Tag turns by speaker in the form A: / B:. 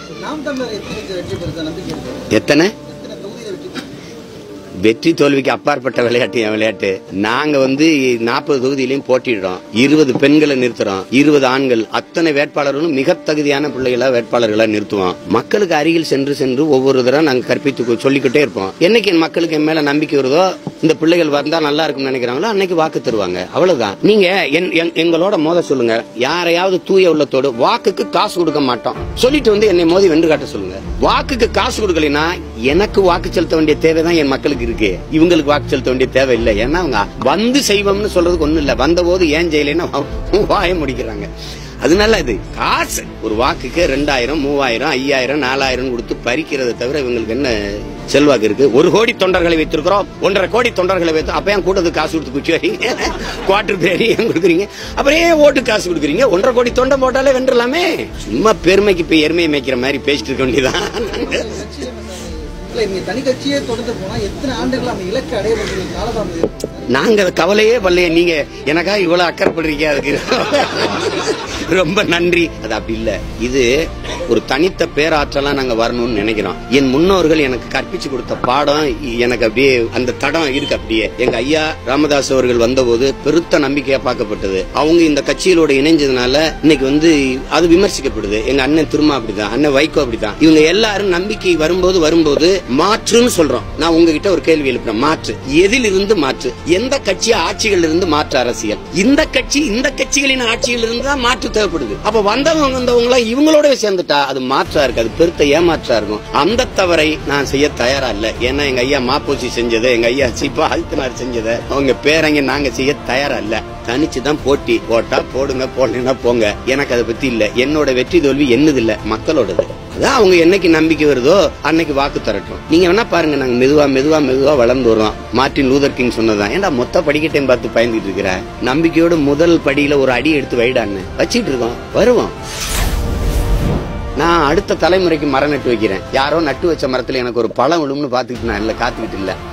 A: நாம் தமிழர் எத்தனை வெற்றி பெறுத நம்பிக்கை இருக்கு
B: எத்தனை
A: எத்தனை தொகுதியில வெற்றி பெறும்?
B: வெற்றி தோல்விக்கு அப்பாற்பட்ட விளையாட்டு என் விளையாட்டு நாங்க வந்து நாற்பது தொகுதியிலையும் போட்டிடுறோம் இருபது பெண்களை நிறுத்துறோம் இருபது ஆண்கள் அத்தனை வேட்பாளர்களும் மிக தகுதியான பிள்ளைகளா வேட்பாளர்களா நிறுத்துவோம் மக்களுக்கு அருகில் சென்று சென்று ஒவ்வொரு தடவை நாங்க கற்பித்து சொல்லிக்கிட்டே இருப்போம் என்னைக்கு என் மக்களுக்கு என் மேல நம்பிக்கை வருதோ இந்த பிள்ளைகள் வந்தா நல்லா இருக்கும்னு நினைக்கிறாங்களோ அன்னைக்கு வாக்கு தருவாங்க அவ்வளவுதான் நீங்க என்- என்- எங்களோட மோத சொல்லுங்க யாரையாவது தூய உள்ளத்தோடு வாக்குக்கு காசு கொடுக்க மாட்டோம் சொல்லிட்டு வந்து என்னை மோதி வென்று காட்ட சொல்லுங்க வாக்குக்கு காசு கொடுக்கலைன்னா எனக்கு வாக்கு செலுத்த வேண்டிய தேவைதான் என் மக்களுக்கு இருக்கு இவங்களுக்கு வாக்கு செலுத்த வேண்டிய தேவை இல்லை ஏன்னா அவங்க வந்து செய்வோம்னு சொல்றதுக்கு ஒண்ணும் இல்ல வந்த போது ஏன் செய்யலைன்னா வாய முடிக்கிறாங்க அதனால இது காசு ஒரு வாக்குக்கு ரெண்டாயிரம் மூவாயிரம் ஐயாயிரம் நாலாயிரம் கொடுத்து பறிக்கிறதை தவிர இவங்களுக்கு என்ன செல்வாக்கு இருக்கு ஒரு கோடி தொண்டர்களை வைத்திருக்கிறோம் ஒன்றரை கோடி தொண்டர்களை வைத்து அப்ப ஏன் கூட்டத்துக்கு காசு கொடுத்து குச்சி வரீங்க குவார்டர் பேரி ஏன் கொடுக்குறீங்க அப்புறம் ஏன் ஓட்டு காசு கொடுக்குறீங்க ஒன்றரை கோடி தொண்டை போட்டாலே வென்றலாமே சும்மா பெருமைக்கு இப்ப எருமையை மேய்க்கிற மாதிரி பேசிட்டு இருக்க வேண்டியதான்
A: கட்சியில வந்து இல்ல நீங்க தனி கட்சியே தொடர்ந்து போனா எத்தனை ஆண்டுகள் அந்த இலக்கை அடைய முடியும் காலதாமதம் இருக்கு.
B: நாங்க அதை கவலையே வரலையே நீங்க எனக்கா இவ்வளவு அக்கறைப்படுறீங்க அதுக்கு ரொம்ப நன்றி அது அப்படி இல்ல இது ஒரு தனித்த பேராற்றலா நாங்க வரணும்னு நினைக்கிறோம் என் முன்னோர்கள் எனக்கு கற்பிச்சு கொடுத்த பாடம் எனக்கு அப்படியே அந்த தடம் இருக்கு அப்படியே எங்க ஐயா ராமதாஸ் அவர்கள் வந்தபோது பெருத்த நம்பிக்கையா பார்க்கப்பட்டது அவங்க இந்த கட்சியிலோட இணைஞ்சதுனால இன்னைக்கு வந்து அது விமர்சிக்கப்படுது எங்க அண்ணன் திருமா அப்படிதான் அண்ணன் வைகோ அப்படிதான் இவங்க எல்லாரும் நம்பிக்கை வரும்போது வரும்போது மாற்றுன்னு சொல்றோம் நான் உங்ககிட்ட ஒரு கேள்வி எழுப்புறேன் மாற்று எதில் இருந்து மாற்று எந்த கட்சி ஆட்சிகள் இருந்து மாற்று அரசியல் இந்த கட்சி இந்த கட்சிகளின் ஆட்சியில் இருந்து தான் மாற்று தேவைப்படுது அப்ப வந்தவங்க வந்தவங்க எல்லாம் இவங்களோட சேர்ந்துட்டா அது மாற்றா இருக்கு அது பெருத்த ஏமாற்றா இருக்கும் அந்த தவறை நான் செய்ய தயாரா இல்ல ஏன்னா எங்க ஐயா மாப்போசி செஞ்சதை எங்க ஐயா சீப்பா அழுத்தினார் செஞ்சதை அவங்க பேரங்க நாங்க செய்ய தயாரா இல்ல தனிச்சு தான் போட்டி போட்டா போடுங்க போடலைன்னா போங்க எனக்கு அதை பத்தி இல்ல என்னோட வெற்றி தோல்வி என்னது இல்ல மக்களோடது அதான் அவங்க என்னைக்கு நம்பிக்கை வருதோ அன்னைக்கு வாக்கு தரட்டும் நீங்க வேணா பாருங்க நாங்க மெதுவா மெதுவா மெதுவா வளர்ந்து வரோம் மார்ட்டின் லூதர் கிங் சொன்னதான் ஏன்டா மொத்த படிக்கட்டையும் பார்த்து பயந்துட்டு இருக்கிற நம்பிக்கையோட முதல் படியில ஒரு அடி எடுத்து வைடான்னு வச்சிட்டு இருக்கோம் வருவோம் நான் அடுத்த தலைமுறைக்கு மரம் நட்டு வைக்கிறேன் யாரோ நட்டு வச்ச மரத்துல எனக்கு ஒரு பழம் விழும்னு பாத்துக்கிட்டு நான் இல்ல காத்துக்கிட்டு இல்ல